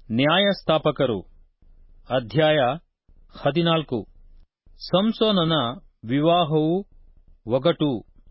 ನ್ಯಾಯಸ್ಥಾಪಕರು ಅಧ್ಯಾಯ ಹದಿನಾಲ್ಕು ಸಂಸೋನನ ವಿವಾಹವು ಒಗಟು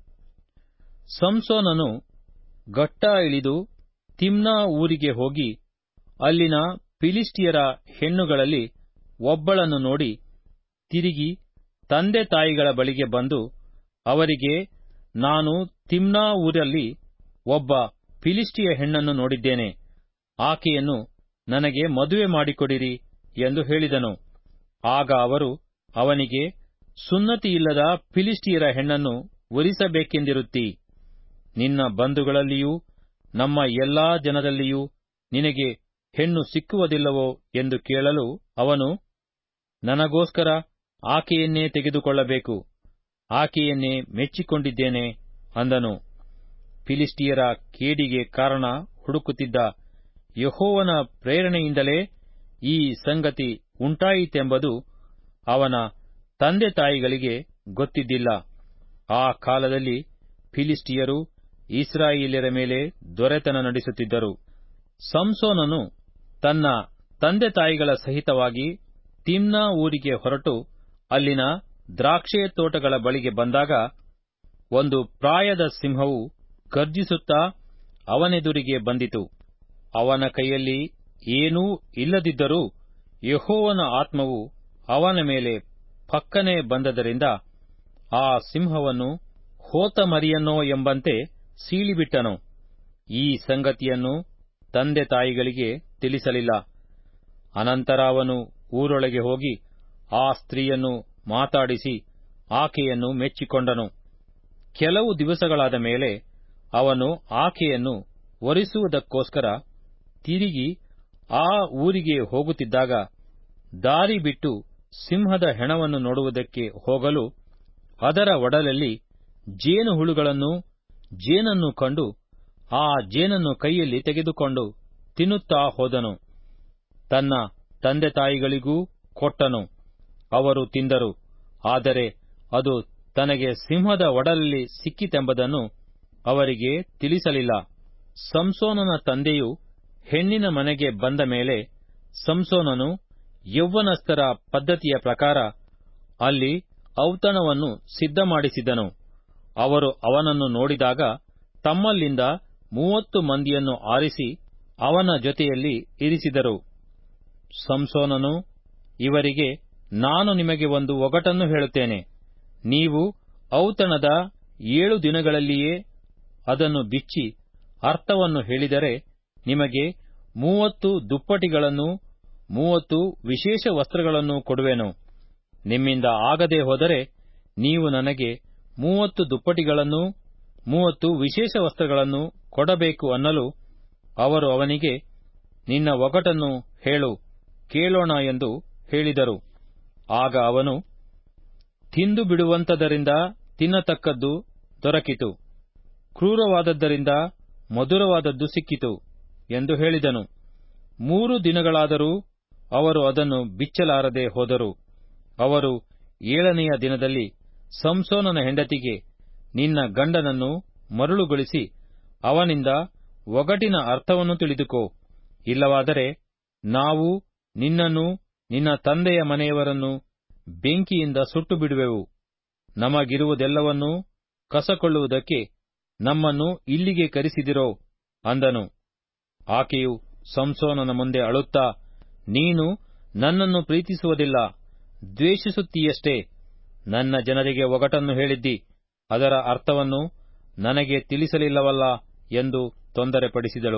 ಸಂಸೋನನು ಗಟ್ಟ ಇಳಿದು ತಿಮ್ನಾ ಊರಿಗೆ ಹೋಗಿ ಅಲ್ಲಿನ ಫಿಲಿಷ್ಟಿಯರ ಹೆಣ್ಣುಗಳಲ್ಲಿ ಒಬ್ಬಳನ್ನು ನೋಡಿ ತಿರುಗಿ ತಂದೆ ತಾಯಿಗಳ ಬಳಿಗೆ ಬಂದು ಅವರಿಗೆ ನಾನು ತಿಮ್ನಾ ಊರಲ್ಲಿ ಒಬ್ಬ ಫಿಲಿಷ್ಟಿಯ ಹೆಣ್ಣನ್ನು ನೋಡಿದ್ದೇನೆ ಆಕೆಯನ್ನು ನನಗೆ ಮದುವೆ ಮಾಡಿಕೊಡಿರಿ ಎಂದು ಹೇಳಿದನು ಆಗ ಅವರು ಅವನಿಗೆ ಸುನ್ನತಿಯಿಲ್ಲದ ಫಿಲಿಷ್ಟಿಯರ ಹೆಣ್ಣನ್ನು ವರಿಸಬೇಕೆಂದಿರುತ್ತೀ ನಿನ್ನ ಬಂಧುಗಳಲ್ಲಿಯೂ ನಮ್ಮ ಎಲ್ಲಾ ಜನರಲ್ಲಿಯೂ ನಿನಗೆ ಹೆಣ್ಣು ಸಿಕ್ಕುವುದಿಲ್ಲವೋ ಎಂದು ಕೇಳಲು ಅವನು ನನಗೋಸ್ಕರ ಆಕೆಯನ್ನೇ ತೆಗೆದುಕೊಳ್ಳಬೇಕು ಆಕೆಯನ್ನೇ ಮೆಚ್ಚಿಕೊಂಡಿದ್ದೇನೆ ಅಂದನು ಫಿಲಿಷ್ಟಿಯರ ಕೇಡಿಗೆ ಕಾರಣ ಹುಡುಕುತ್ತಿದ್ದ ಯೆಹೋವನ ಪ್ರೇರಣೆಯಿಂದಲೇ ಈ ಸಂಗತಿ ಉಂಟಾಯಿತೆಂಬುದು ಅವನ ತಂದೆ ತಾಯಿಗಳಿಗೆ ಗೊತ್ತಿದ್ದಿಲ್ಲ ಆ ಕಾಲದಲ್ಲಿ ಫಿಲಿಷ್ಟಿಯರು ಇಸ್ರಾಯೇಲ್ಯರ ಮೇಲೆ ದೊರೆತನ ನಡೆಸುತ್ತಿದ್ದರು ಸಂಸೋನನು ತನ್ನ ತಂದೆ ತಾಯಿಗಳ ಸಹಿತವಾಗಿ ತಿಮ್ನಾ ಊರಿಗೆ ಹೊರಟು ಅಲ್ಲಿನ ದ್ರಾಕ್ಷೆ ತೋಟಗಳ ಬಳಿಗೆ ಬಂದಾಗ ಒಂದು ಪ್ರಾಯದ ಸಿಂಹವು ಗರ್ಜಿಸುತ್ತಾ ಅವನೆದುರಿಗೆ ಬಂದಿತು ಅವನ ಕೈಯಲ್ಲಿ ಏನೂ ಇಲ್ಲದಿದ್ದರೂ ಯೆಹೋವನ ಆತ್ಮವು ಅವನ ಮೇಲೆ ಫಕ್ಕನೆ ಬಂದದರಿಂದ ಆ ಸಿಂಹವನ್ನು ಹೋತ ಮರಿಯನ್ನೋ ಎಂಬಂತೆ ಸೀಳಿಬಿಟ್ಟನು ಈ ಸಂಗತಿಯನ್ನು ತಂದೆ ತಾಯಿಗಳಿಗೆ ತಿಳಿಸಲಿಲ್ಲ ಅನಂತರ ಅವನು ಊರೊಳಗೆ ಹೋಗಿ ಆ ಸ್ತ್ರೀಯನ್ನು ಮಾತಾಡಿಸಿ ಆಕೆಯನ್ನು ಮೆಚ್ಚಿಕೊಂಡನು ಕೆಲವು ದಿವಸಗಳಾದ ಮೇಲೆ ಅವನು ಆಕೆಯನ್ನು ವರಿಸುವುದಕ್ಕೋಸ್ಕರ ತಿರುಗಿ ಆ ಊರಿಗೆ ಹೋಗುತ್ತಿದ್ದಾಗ ದಾರಿ ಬಿಟ್ಟು ಸಿಂಹದ ಹೆಣವನ್ನು ನೋಡುವುದಕ್ಕೆ ಹೋಗಲು ಅದರ ಒಡಲಲ್ಲಿ ಜೇನು ಹುಳುಗಳನ್ನು ಜೇನನ್ನು ಕಂಡು ಆ ಜೇನನ್ನು ಕೈಯಲ್ಲಿ ತೆಗೆದುಕೊಂಡು ತಿನ್ನುತ್ತಾ ಹೋದನು ತನ್ನ ತಂದೆ ತಾಯಿಗಳಿಗೂ ಕೊಟ್ಟನು ಅವರು ತಿಂದರು ಆದರೆ ಅದು ತನಗೆ ಸಿಂಹದ ಒಡಲಲ್ಲಿ ಸಿಕ್ಕಿತೆಂಬುದನ್ನು ಅವರಿಗೆ ತಿಳಿಸಲಿಲ್ಲ ಸಂಸೋನನ ತಂದೆಯು ಹೆಣ್ಣಿನ ಮನೆಗೆ ಬಂದ ಮೇಲೆ ಸಂಸೋನನು ಯೌವನಸ್ಥರ ಪದ್ಧತಿಯ ಪ್ರಕಾರ ಅಲ್ಲಿ ಔತಣವನ್ನು ಸಿದ್ಧಮಾಡಿಸಿದನು ಅವರು ಅವನನ್ನು ನೋಡಿದಾಗ ತಮ್ಮಲ್ಲಿಂದ ಮೂವತ್ತು ಮಂದಿಯನ್ನು ಆರಿಸಿ ಅವನ ಜೊತೆಯಲ್ಲಿ ಇರಿಸಿದರು ಸಂಸೋನನು ಇವರಿಗೆ ನಾನು ನಿಮಗೆ ಒಂದು ಒಗಟನ್ನು ಹೇಳುತ್ತೇನೆ ನೀವು ಔತಣದ ಏಳು ದಿನಗಳಲ್ಲಿಯೇ ಅದನ್ನು ಬಿಚ್ಚಿ ಅರ್ಥವನ್ನು ಹೇಳಿದರೆ ನಿಮಗೆ ಮೂವತ್ತು ದುಪ್ಪಟಿಗಳನ್ನು ಮೂವತ್ತು ವಿಶೇಷ ವಸ್ತ್ರಗಳನ್ನು ಕೊಡುವೆನು ನಿಮ್ಮಿಂದ ಆಗದೆ ಹೋದರೆ ನೀವು ನನಗೆ ಮೂವತ್ತು ದುಪ್ಪಟಿಗಳನ್ನು ಮೂವತ್ತು ವಿಶೇಷ ವಸ್ತ್ರಗಳನ್ನು ಕೊಡಬೇಕು ಅನ್ನಲು ಅವರು ಅವನಿಗೆ ನಿನ್ನ ಒಗಟನ್ನು ಹೇಳು ಕೇಳೋಣ ಎಂದು ಹೇಳಿದರು ಆಗ ಅವನು ತಿಂದು ಬಿಡುವಂತದರಿಂದ ತಿನ್ನತಕ್ಕದ್ದು ದೊರಕಿತು ಕ್ರೂರವಾದದ್ದರಿಂದ ಮಧುರವಾದದ್ದು ಸಿಕ್ಕಿತು ಎಂದು ಹೇಳಿದನು ಮೂರು ದಿನಗಳಾದರೂ ಅವರು ಅದನ್ನು ಬಿಚ್ಚಲಾರದೆ ಹೋದರು ಅವರು ಏಳನೆಯ ದಿನದಲ್ಲಿ ಸಂಸೋನನ ಹೆಂಡತಿಗೆ ನಿನ್ನ ಗಂಡನನ್ನು ಮರಳುಗೊಳಿಸಿ ಅವನಿಂದ ಒಗಟಿನ ಅರ್ಥವನ್ನು ತಿಳಿದುಕೋ ಇಲ್ಲವಾದರೆ ನಾವು ನಿನ್ನನ್ನು ನಿನ್ನ ತಂದೆಯ ಮನೆಯವರನ್ನು ಬೆಂಕಿಯಿಂದ ಸುಟ್ಟು ಬಿಡುವೆವು ನಮಗಿರುವುದೆಲ್ಲವನ್ನೂ ಕಸಕೊಳ್ಳುವುದಕ್ಕೆ ನಮ್ಮನ್ನು ಇಲ್ಲಿಗೆ ಕರೆಸಿದಿರೋ ಅಂದನು ಆಕೆಯು ಸಂಸೋನನ ಮುಂದೆ ಅಳುತ್ತಾ ನೀನು ನನ್ನನ್ನು ಪ್ರೀತಿಸುವುದಿಲ್ಲ ದ್ವೇಷಿಸುತ್ತೀಯಷ್ಟೇ ನನ್ನ ಜನರಿಗೆ ಒಗಟನ್ನು ಹೇಳಿದ್ದಿ ಅದರ ಅರ್ಥವನ್ನು ನನಗೆ ತಿಳಿಸಲಿಲ್ಲವಲ್ಲ ಎಂದು ತೊಂದರೆಪಡಿಸಿದಳು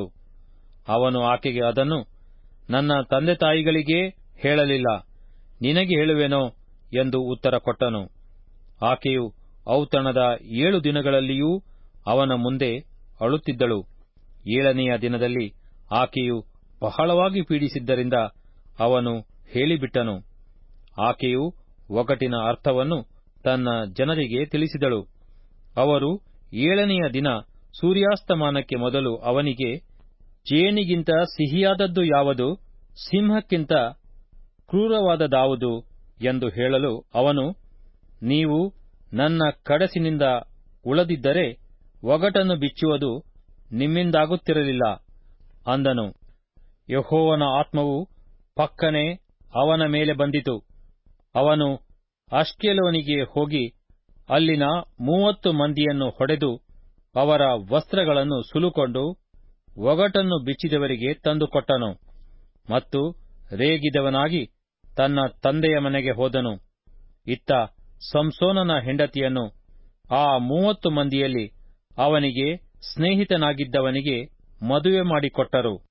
ಅವನು ಆಕೆಗೆ ಅದನ್ನು ನನ್ನ ತಂದೆ ತಾಯಿಗಳಿಗೇ ಹೇಳಲಿಲ್ಲ ನಿನಗೆ ಹೇಳುವೆನೋ ಎಂದು ಉತ್ತರ ಕೊಟ್ಟನು ಆಕೆಯು ಔತಣದ ಏಳು ದಿನಗಳಲ್ಲಿಯೂ ಅವನ ಮುಂದೆ ಅಳುತ್ತಿದ್ದಳು ಏಳನೆಯ ದಿನದಲ್ಲಿ ಆಕೆಯು ಬಹಳವಾಗಿ ಪೀಡಿಸಿದ್ದರಿಂದ ಅವನು ಹೇಳಿಬಿಟ್ಟನು ಆಕೆಯು ಒಗಟಿನ ಅರ್ಥವನ್ನು ತನ್ನ ಜನರಿಗೆ ತಿಳಿಸಿದಳು ಅವರು ಏಳನೆಯ ದಿನ ಸೂರ್ಯಾಸ್ತಮಾನಕ್ಕೆ ಮೊದಲು ಅವನಿಗೆ ಜೇನಿಗಿಂತ ಸಿಹಿಯಾದದ್ದು ಯಾವುದು ಸಿಂಹಕ್ಕಿಂತ ಕ್ರೂರವಾದದಾವುದು ಎಂದು ಹೇಳಲು ಅವನು ನೀವು ನನ್ನ ಕಡಸಿನಿಂದ ಉಳದಿದ್ದರೆ ಒಗಟನ್ನು ಬಿಚ್ಚುವುದು ನಿಮ್ಮಿಂದಾಗುತ್ತಿರಲಿಲ್ಲ ಅಂದನು ಯಹೋವನ ಆತ್ಮವು ಪಕ್ಕನೆ ಅವನ ಮೇಲೆ ಬಂದಿತು ಅವನು ಅಷ್ಕೆಲೋನಿಗೆ ಹೋಗಿ ಅಲ್ಲಿನ ಮೂವತ್ತು ಮಂದಿಯನ್ನು ಹೊಡೆದು ಅವರ ವಸ್ತ್ರಗಳನ್ನು ಸುಲುಕೊಂಡು ಒಗಟನ್ನು ಬಿಚ್ಚಿದವರಿಗೆ ತಂದುಕೊಟ್ಟನು ಮತ್ತು ರೇಗಿದವನಾಗಿ ತನ್ನ ತಂದೆಯ ಮನೆಗೆ ಹೋದನು ಇತ್ತ ಸಂಸೋನನ ಹೆಂಡತಿಯನ್ನು ಆ ಮೂವತ್ತು ಮಂದಿಯಲ್ಲಿ ಅವನಿಗೆ ಸ್ನೇಹಿತನಾಗಿದ್ದವನಿಗೆ ಮದುವೆ ಮಾಡಿಕೊಟ್ಟರು